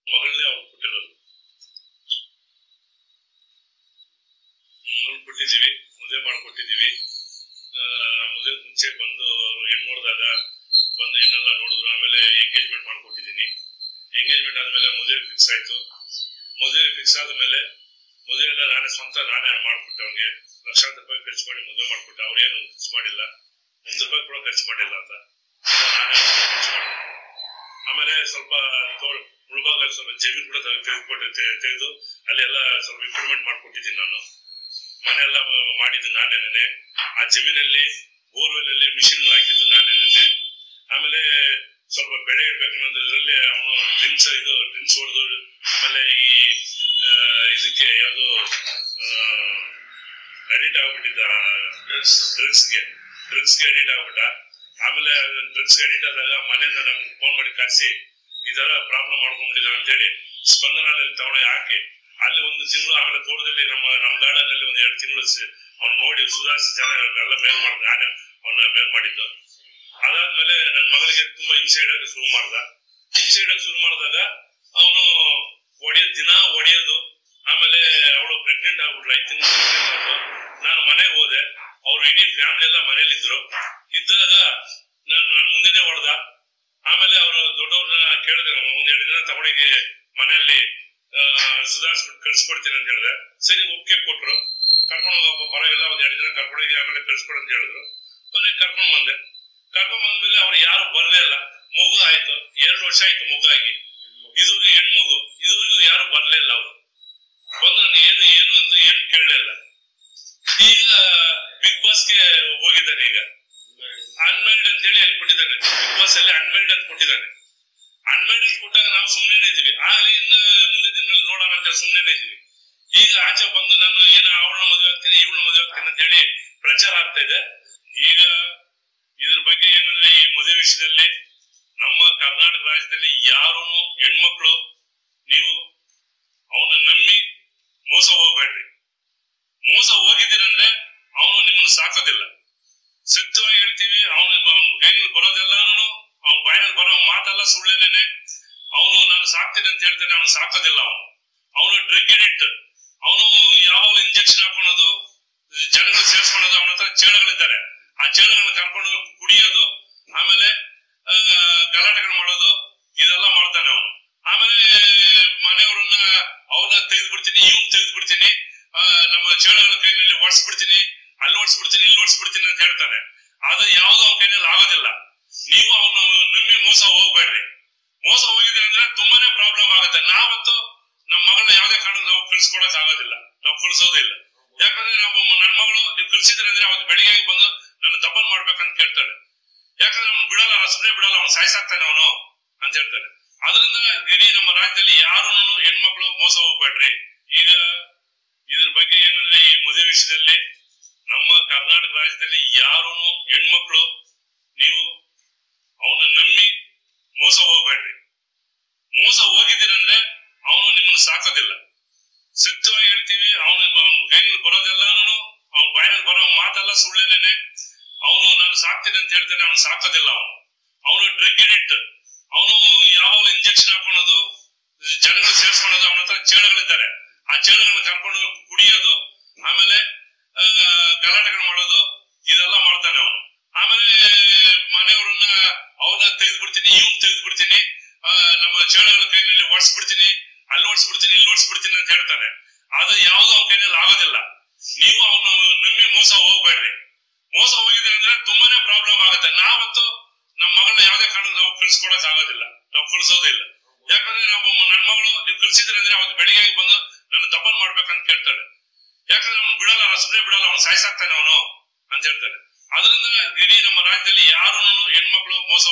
ಮಗಳನ್ನೇ ಅವ್ರು ಕೊಟ್ಟಿರೋದು ಮಗಳು ಕೊಟ್ಟಿದ್ದೀವಿ ಮದುವೆ ಮಾಡ್ಕೊಟ್ಟಿದ್ದೀವಿ ಆ, ಮದುವೆ ಮುಂಚೆ ಬಂದು ಅವರು ಹೆಣ್ಣು ನೋಡಿದಾಗ ಬಂದು ಹೆಣ್ಣೆಲ್ಲ ನೋಡಿದ್ರು ಆಮೇಲೆ ಎಂಗೇಜ್ಮೆಂಟ್ ಮಾಡ್ಕೊಟ್ಟಿದ್ದೀನಿ ಎಂಗೇಜ್ಮೆಂಟ್ ಆದ್ಮೇಲೆ ಮದುವೆ ಫಿಕ್ಸ್ ಆಯ್ತು ಮದುವೆ ಫಿಕ್ಸ್ ಆದ್ಮೇಲೆ ಮದುವೆ ಎಲ್ಲ ನಾನೇ ಸ್ವಂತ ನಾನೇ ಮಾಡ್ಕೊಟ್ಟೆ ಅವ್ನಿಗೆ ಲಕ್ಷಾಂತರ ರೂಪಾಯಿ ಖರ್ಚು ಮಾಡಿ ಮದುವೆ ಮಾಡ್ಕೊಟ್ಟೆ ಅವ್ರೇನು ಖರ್ಚು ಮಾಡಿಲ್ಲ ಒಂದು ರೂಪಾಯಿ ಕೂಡ ಖರ್ಚು ಮಾಡಿಲ್ಲ ಅಂತ ಎಲ್ಲ ನಾನೇ ಖರ್ಚು ಮಾಡಿದೆ ಆಮೇಲೆ ಸ್ವಲ್ಪ ತೋಳ್- ಮುಳ್ಬಾಗಲ್ಲಿ ಸ್ವಲ್ಪ ಜಮೀನು ಕೂಡ ತೆಗ್- ತೆಗೆದುಕೊಟ್ಟು ತೆಗ್- ತೆಗೆದು ಅಲ್ಲೆಲ್ಲ ಸ್ವಲ್ಪ ಇಂಪ್ರೂವ್ಮೆಂಟ್ ಮಾಡ್ಕೊಟ್ಟಿದ್ದೀನಿ ನಾನು ಮನೆ ಎಲ್ಲ ಮಾಡಿದ್ದು ನಾನೇನೆ ಆ ಜಮೀನಲ್ಲಿ ಬೋರ್ವೆಲ್ ಅಲ್ಲಿ ಮಿಷಿನ್ ಹಾಕಿದ್ದು ನಾನೇನೆ ಆಮೇಲೆ ಸ್ವಲ್ಪ ಬೆಳೆ ಇಡ್ಬೇಕನ್ನೋದ್ರಲ್ಲಿ ಅವನು ಡ್ರಿಮ್ಸ್ ಇದು ಡ್ರಿಮ್ಸ್ ಹೊಡೆದು ಆಮೇಲೆ ಈ ಆ, ಇದಕ್ಕೆ ಯಾವುದು ಅಡಿಟ್ ಆಗ್ಬಿಟ್ಟಿದ್ದ ಡ್ರಗ್ಸ್ಗೆ ಡ್ರಗ್ಸ್ಗೆ ಅಡಿಟ್ ಆಗ್ಬಿಟ್ಟ ಆಮೇಲೆ ಡ್ರಗ್ಸ್ಗೆ ಅಡಿಟ್ ಆದಾಗ ಮನೆಯಿಂದ ನಮ್ಗೆ ಫೋನ್ ಮಾಡಿ ಕರೆಸಿ ಈ ತರ ಪ್ರಾಬ್ಲಮ್ ಮಾಡ್ಕೊಂಡ್ಬಿಟ್ಟಿದ್ದಾರೆ ಅಂತ ಹೇಳಿ ಸ್ಪಂದನಲ್ಲಿ ತಗೊಂಡೋಗಿ ಹಾಕಿ ಅಲ್ಲಿ ಒಂದು ತಿಂಗಳು ಆಮೇಲೆ ತೋಟದಲ್ಲಿ ನಮ್ಮ ನಮ್ಮ ಗಾರ್ಡನ್ ಅಲ್ಲಿ ಒಂದು ಎರಡು ತಿಂಗಳು ಅವ್ನು ನೋಡಿ ಸುಧಾರಿಸಿ ಜನ ಎಲ್ಲ ಮೇಲ್ ಮಾಡಿ ನಾನೇ ಅವನ್ನ ಮೇಲ್ ಮಾಡಿದ್ದು ಅದಾದ್ಮೇಲೆ ನನ್ನ ಮಗಳಿಗೆ ತುಂಬಾ ಹಿಂಸೆ ಇಡಕ್ಕೆ ಶುರು ಮಾಡ್ದ ಹಿಂಸೆ ಇಡಕ್ಕೆ ಶುರು ಮಾಡಿದಾಗ ಅವನು ಹೊಡೆಯೋದು ದಿನ ಹೊಡೆಯೋದು ಆಮೇಲೆ ಅವಳು ಪ್ರೆಗ್ನೆಂಟ್ ಆಗ್ಬಿಟ್ಲು ಐದು ತಿಂಗಳು ಪ್ರೆಗ್ನೆಂಟ್ ಆದ್ಲು ನಾನು ಮನೆಗೆ ಹೋದೆ ಅವ್ರು ಇಡೀ ಫ್ಯಾಮಿಲಿ ಎಲ್ಲ ಮನೇಲಿ ಇದ್ರು ಇದ್ದಾಗ ನಾನು ನನ್ನ ಮುಂದೆನೆ ಹೊಡೆದ ಆಮೇಲೆ ಅವರು ದೊಡ್ಡವ್ರನ್ನ ಕೇಳಿದ್ರೆ ಒಂದೆರಡು ದಿನ ತಗೊಂಡಿಗೆ ಮನೆಯಲ್ಲಿ ಸುಧಾರಿಸ್ಬಿಟ್ಟು ಕಳ್ಸಿಕೊಡ್ತೀನಿ ಅಂತ ಹೇಳಿದೆ ಸರಿ ಒಪ್ಪಿಗೆ ಕೊಟ್ರು ಕರ್ಕೊಂಡು ಹೋಗಪ್ಪ ಪರವಾಗಿಲ್ಲ ಒಂದ್ ಎರಡು ದಿನ ಕರ್ಕೊಂಡೋಗಿ ಆಮೇಲೆ ಕಳ್ಸಿಕೊಡು ಅಂತ ಹೇಳಿದ್ರು ಕೊನೆಗೆ ಕರ್ಕೊಂಡ್ ಬಂದೆ ಕರ್ಕೊಂಡ್ ಬಂದ್ಮೇಲೆ ಅವ್ರು ಯಾರು ಬರ್ಲೇ ಇಲ್ಲ ಮಗು ಆಯ್ತು ಎರಡು ವರ್ಷ ಆಯ್ತು ಮಗುವಾಗಿ ಇದು ಹೆಣ್ಮಗು ಇದುವರೆಗೂ ಯಾರು ಬರ್ಲೇ ಇಲ್ಲ ಅವರು ಬಂದು ನಾನು ಏನು ಏನು ಅಂತ ಏನು ಕೇಳಲೇ ಇಲ್ಲ ಈಗ ಬಿಗ್ ಬಾಸ್ಗೆ ಹೋಗಿದ್ದಾನೆ ಈಗ ಅನ್ಮ್ಯಾರಿಡ್ ಅಂತ ಹೇಳಿ ಅಲ್ಲಿ ಕೊಟ್ಟಿದ್ದಾನೆ ಬಿಗ್ ಬಾಸ್ ಅಲ್ಲಿ ಅನ್ಮ್ಯಾರಿಡ್ ಅಂತ ಕೊಟ್ಟಿದ್ದಾನೆ ಅನ್ಮ್ಯಾರಿಡ್ ಅಂತ ಕೊಟ್ಟಾಗ ನಾವು ಸುಮ್ಮನೆ ಇದ್ದೀವಿ ಆಗ್ಲಿ ಇನ್ನ ಮುಂದೆ ದಿನಗಳಲ್ಲಿ ನೋಡೋಣ ಅಂತ ಸುಮ್ಮನೆ ಇದ್ದೀವಿ ಈಗ ಆಚೆ ಬಂದು ನಾನು ಏನ ಅವಳನ್ನ ಮದುವೆ ಆಗ್ತೀನಿ ಇವಳನ್ನ ಮದುವೆ ಆಗ್ತೀನಿ ಅಂತ ಹೇಳಿ ಪ್ರಚಾರ ಆಗ್ತಾ ಇದೆ ಈಗ ಇದ್ರ ಬಗ್ಗೆ ಏನಂದ್ರೆ ಈ ಮದುವೆ ವಿಷಯದಲ್ಲಿ ನಮ್ಮ ಕರ್ನಾಟಕ ರಾಜ್ಯದಲ್ಲಿ ಯಾರೂ ಹೆಣ್ಮಕ್ಳು ನೀವು ಅವನ ನಂಬಿ ಮೋಸ ಹೋಗ್ಬೇಡ್ರಿ ಮೋಸ ಹೋಗಿದ್ದೀರಂದ್ರೆ ಅವನು ನಿಮ್ಮನ್ನ ಸಾಕೋದಿಲ್ಲ ಸತ್ಯವಾಗಿ ಹೇಳ್ತೀವಿ ಅವನು ಕೈಯಲ್ಲಿ ಬರೋದೆಲ್ಲಾನು ಅವನ ಬಾಯಲ್ಲಿ ಬರೋ ಮಾತೆಲ್ಲ ಸುಳ್ಳೇನೆ ಅವನು ನಾನು ಸಾಕ್ತೀನಿ ಅಂತ ಹೇಳ್ತಾನೆ ಅವನು ಸಾಕೋದಿಲ್ಲ ಅವನು ಅವನು ಡ್ರಗ್ ಎಡಿಕ್ಟ್ ಅವನು ಯಾವಾಗ ಇಂಜೆಕ್ಷನ್ ಹಾಕೊಳ್ಳೋದು ಜನಗಳು ಸೇರಿಸ್ಕೊಳ್ಳೋದು ಅವನ ಹತ್ರ ಚೇಳುಗಳಿದ್ದಾರೆ ಆ ಚೇಳುಗಳನ್ನ ಕರ್ಕೊಂಡು ಕುಡಿಯೋದು ಆಮೇಲೆ ಆ, ಗಲಾಟೆಗಳು ಮಾಡೋದು ಇದೆಲ್ಲ ಮಾಡ್ತಾನೆ ಅವನು ಆಮೇಲೆ ಮನೆಯವರನ್ನ ಅವನ್ನ ತೆಗೆದು ಬಿಡ್ತೀನಿ ಇವ್ನ್ ತೆಗೆದು ಬಿಡ್ತೀನಿ ಆ, ನಮ್ಮ ಚೇಳುಗಳ ಕೈಯಲ್ಲಿ ಓಡಿಸ್ಬಿಡ್ತೀನಿ ಅಲ್ಲಿ ಓಡಿಸ್ಬಿಡ್ತೀನಿ ಇಲ್ಲಿ ಓಡಿಸ್ಬಿಡ್ತೀನಿ ಅಂತ ಹೇಳ್ತಾನೆ ಅದು ಯಾವ್ದು ಅವನ ಕೈಯಲ್ಲಿ ಆಗೋದಿಲ್ಲ ನೀವು ಅವನು ನಂಬಿ ಮೋಸ ಹೋಗ್ಬೇಡ್ರಿ ಮೋಸ ಹೋಗಿದೆ ಅಂದ್ರೆ ತುಂಬಾನೇ ಪ್ರಾಬ್ಲಮ್ ಆಗುತ್ತೆ ನಾವಂತೂ ನಮ್ಮ ಮಗಳನ್ನ ಯಾವ್ದೇ ಕಾರಣ ನಾವು ಕಳ್ಸ್ಕೊಡಕ್ ಆಗೋದಿಲ್ಲ ನಾವು ಕಳ್ಸೋದಿಲ್ಲ ಯಾಕಂದ್ರೆ ನಾವು ನನ್ನ ಮಗಳು ನೀವು ಕಳ್ಸಿದ್ರೆ ಅಂದ್ರೆ ಅವತ್ತು ಬೆಳಿಗ್ಗೆ ಬಂದು ನನ್ನ ದಪ್ಪನ್ ಮಾಡ್ಬೇಕಂತ ಕೇಳ್ತಾಳೆ ಯಾಕಂದ್ರೆ ಅವ್ನು ಬಿಡಲ್ಲ ರಸನೆ ಬಿಡಲ್ಲ ಅವ್ನು ಸಾಯ್ಸಾಕ್ತಾನೆ ಅವನು ಅಂತ ಹೇಳ್ತಾನೆ ಅದರಿಂದ ಇಡೀ ನಮ್ಮ ರಾಜ್ಯದಲ್ಲಿ ಯಾರು ಹೆಣ್ಮಕ್ಳು ಮೋಸ ಹೋಗ್ಬೇಡ್ರಿ ಈಗ ಇದ್ರ ಬಗ್ಗೆ ಏನಂದ್ರೆ ಈ ಮದುವೆ ವಿಷಯದಲ್ಲಿ ನಮ್ಮ ಕರ್ನಾಟಕ ರಾಜ್ಯದಲ್ಲಿ ಯಾರು ಹೆಣ್ಮಕ್ಳು ನೀವು ಅವನ ನಂಬಿ ಮೋಸ ಹೋಗ್ಬೇಡ್ರಿ ಮೋಸ ಹೋಗಿದ್ದೀರಂದ್ರೆ ಅವನು ನಿಮ್ಮನ್ನ ಸಾಕೋದಿಲ್ಲ ಸತ್ಯವಾಗಿ ಹೇಳ್ತೀವಿ ಅವನು ಅವನ ಕೈಯಲ್ಲಿ ಬರೋದೆಲ್ಲಾನು ಅವನ ಬಾಯಲ್ಲಿ ಬರೋ ಮಾತೆಲ್ಲ ಸುಳ್ಳೇನೆ ಅವನು ನಾನು ಸಾಕ್ತೀನಿ ಅಂತ ಹೇಳ್ತಾನೆ ಅವನು ಸಾಕೋದಿಲ್ಲ ಅವನು ಅವನು ಡ್ರಗ್ ಎಡಿಕ್ಟ್ ಅವನು ಯಾವಾಗ ಇಂಜೆಕ್ಷನ್ ಹಾಕೊಳ್ಳೋದು ಜನಗಳು ಸೇರಿಸ್ಕೊಳ್ಳೋದು ಅವನ ಹತ್ರ ಚೇಳುಗಳಿದ್ದಾರೆ ಆ ಚೇಳುಗಳನ್ನ ಕರ್ಕೊಂಡು ಕುಡಿಯೋದು ಆಮೇಲೆ ಆ, ಗಲಾಟೆಗಳು ಮಾಡೋದು ಇದೆಲ್ಲ ಮಾಡ್ತಾನೆ ಅವನು ಆಮೇಲೆ ಮನೆಯವರನ್ನ ಅವನ್ನ ತೆಗೆದು ಬಿಡ್ತೀನಿ ಇವ್ನ್ ತೆಗೆದು ಬಿಡ್ತೀನಿ ಆ, ನಮ್ಮ ಚೇಳುಗಳ ಕೈಯಲ್ಲಿ ಓಡಿಸ್ಬಿಡ್ತೀನಿ ಅಲ್ಲಿ ಓಡಿಸ್ಬಿಡ್ತೀನಿ ಇಲ್ಲಿ ಓಡಿಸ್ಬಿಡ್ತೀನಿ ಅಂತ ಹೇಳ್ತಾನೆ ಅದು ಯಾವ್ದು ಅವನ ಕೈಯಲ್ಲಿ ಆಗೋದಿಲ್ಲ ನೀವು ಅವನು ನಂಬಿ ಮೋಸ ಹೋಗ್ಬೇಡ್ರಿ ಮೋಸ ಹೋಗಿದೆ ಅಂದ್ರೆ ತುಂಬಾನೇ ಪ್ರಾಬ್ಲಮ್ ಆಗುತ್ತೆ ನಾವಂತೂ ನಮ್ಮ ಮಗಳನ್ನ ಯಾವ್ದೇ ಕಾರಣ ನಾವು ಕಳ್ಸ್ಕೊಡಕ್ ಆಗೋದಿಲ್ಲ ನಾವು ಕಳ್ಸೋದಿಲ್ಲ ಯಾಕಂದ್ರೆ ನಾವು ನನ್ನ ಮಗಳು ನೀವು ಕಳ್ಸಿದ್ರೆ ಅಂದ್ರೆ ಅವತ್ತು ಬೆಳಿಗ್ಗೆ ಬಂದು ನನ್ನ ದಪ್ಪನ್ ಮಾಡ್ಬೇಕಂತ ಕೇಳ್ತಾಳೆ ಯಾಕಂದ್ರೆ ಅವ್ನು ಬಿಡಲ್ಲ ರಸನೆ ಬಿಡಲ್ಲ ಅವ್ನು ಸಾಯ್ಸಾಕ್ತಾನೆ ಅವನು ಅಂತ ಹೇಳ್ತಾನೆ ಅದರಿಂದ ಇಡೀ ನಮ್ಮ ರಾಜ್ಯದಲ್ಲಿ ಯಾರು ಹೆಣ್ಮಕ್ಳು ಮೋಸ